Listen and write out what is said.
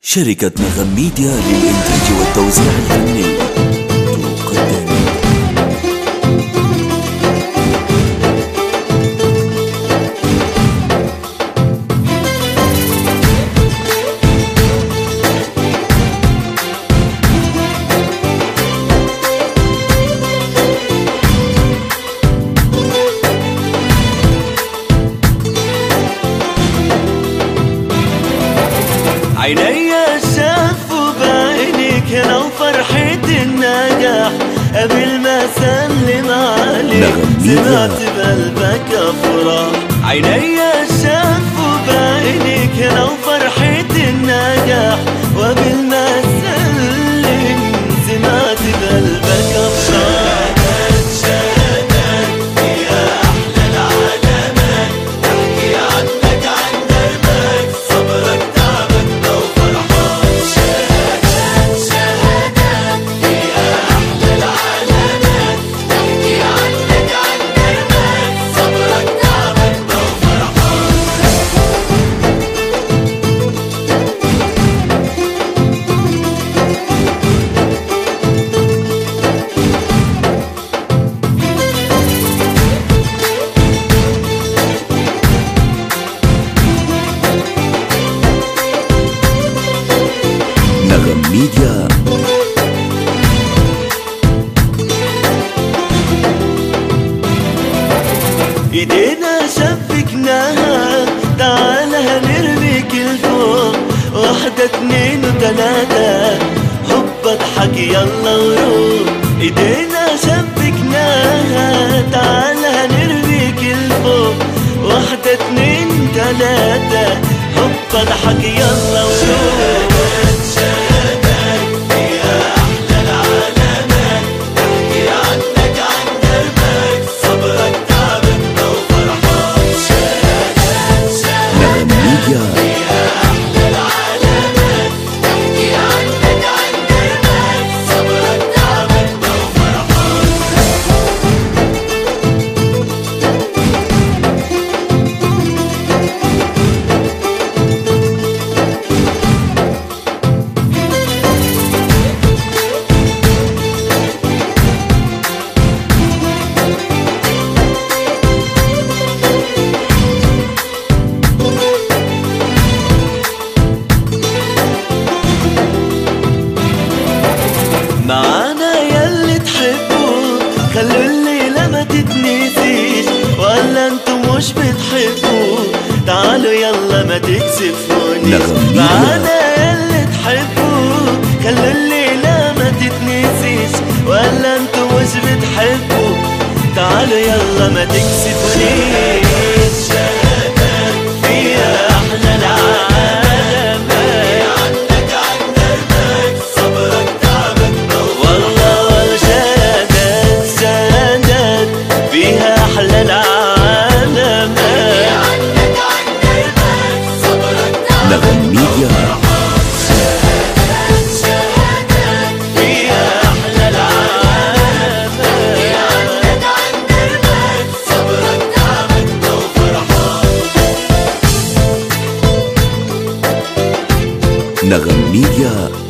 شركة نغم ميديا للإنتاج والتوزيع الفني تقدم عيني شافوا بعينك لو فرحة النجاح قبل ما سلم عليك نغم ميديا. سمعت بقلبك افراح عيني شافوا بعينك لو فرحة النجاح وقبل ما سلم سمعت بقلبك افراح نغم ميديا ايدينا شبكناها تعال هنرميك الفوق واحدة اتنين وتلاتة حب اضحك يلا وروح ايدينا شبكناها تعال هنرميك الفوق واحدة اتنين تلاتة حب اضحك يلا وروح نغم ميديا معانا يلي تحبوا خلوا الليلة ما تتنسيش ولا انتوا مش بتحبوا تعالوا يلا ما تكسفونيش نغم ميديا. معانا يلي تحبوا خلوا الليلة ما تتنسيش ولا انتوا مش بتحبوا تعالوا يلا ما تكسفونيش فيها احلى العالم والله والله شهادات شهادات فيها احلى العالم نغم ميديا فيها احلى العالم نغم ميديا